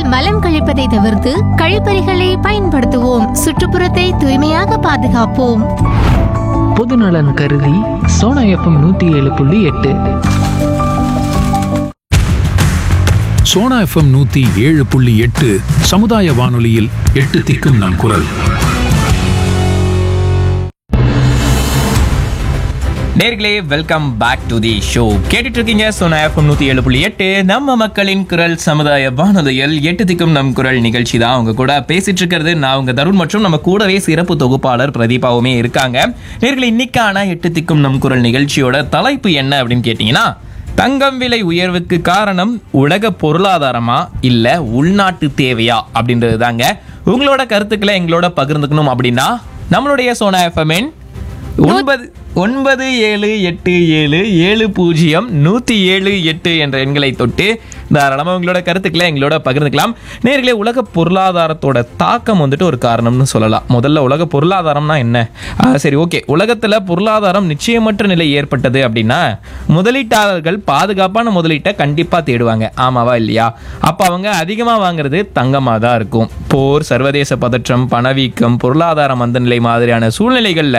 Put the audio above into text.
மலம் கழிப்பதை தவிர்த்து கழிப்பறைகளை பயன்படுத்துவோம் சுற்றுப்புறத்தை தூய்மையாக பாதுகாப்போம் பொதுநலன் கருதி சோனா எஃப்எம் நூற்றி ஏழு புள்ளி எட்டு சோனா எஃப்எம் நூத்தி ஏழு புள்ளி எட்டு சமுதாய வானொலியில் எட்டு திக்கும் நம் குரல் நேர்களே welcome back to the show கேட்டுட்டு இருக்கீங்க சோனா எஃப்எம் நூத்தி ஏழு புள்ளி எட்டு நம்ம மக்களின் குரல் சமுதாய வானொலியில் எட்டு திக்கும் நம் குரல் நிகழ்ச்சி தான் அவங்க கூட பேசிட்டு இருக்கிறது நான் உங்க தருண் மற்றும் நம்ம கூடவே சிறப்பு தொகுப்பாளர் பிரதீபாவுமே இருக்காங்க நேர்களே இன்னைக்கான எட்டு திக்கும் நம் குரல் நிகழ்ச்சியோட தலைப்பு என்ன அப்படின்னு கேட்டீங்கன்னா தங்கம் விலை உயர்வுக்கு காரணம் உலக பொருளாதாரமா இல்ல உள்நாட்டு தேவையா அப்படின்றது தாங்க உங்களோட கருத்துக்களை எங்களோட பகிர்ந்துக்கணும் அப்படின்னா நம்மளுடைய சோனா எஃப்எம்என் ஒன்பது ஒன்பது ஏழு எட்டு ஏழு ஏழு பூஜ்ஜியம் நூற்றி ஏழு எட்டு என்ற எண்களை தொட்டு தாராளமாக உங்களோட கருத்துக்களை எங்களோட பகிர்ந்துக்கலாம் நேர்களே உலக பொருளாதாரத்தோட தாக்கம் வந்துட்டு ஒரு காரணம்னு சொல்லலாம் முதல்ல உலக பொருளாதாரம்னா என்ன ஆ, சரி ஓகே உலகத்தில் பொருளாதாரம் நிச்சயமற்ற நிலை ஏற்பட்டது அப்படின்னா முதலீட்டாளர்கள் பாதுகாப்பான முதலீட்டை கண்டிப்பாக தேடுவாங்க ஆமாவா இல்லையா அப்போ அவங்க அதிகமாக வாங்குறது தங்கமாக தான் இருக்கும் போர் சர்வதேச பதற்றம் பணவீக்கம் பொருளாதார மந்தநிலை மாதிரியான சூழ்நிலைகளில்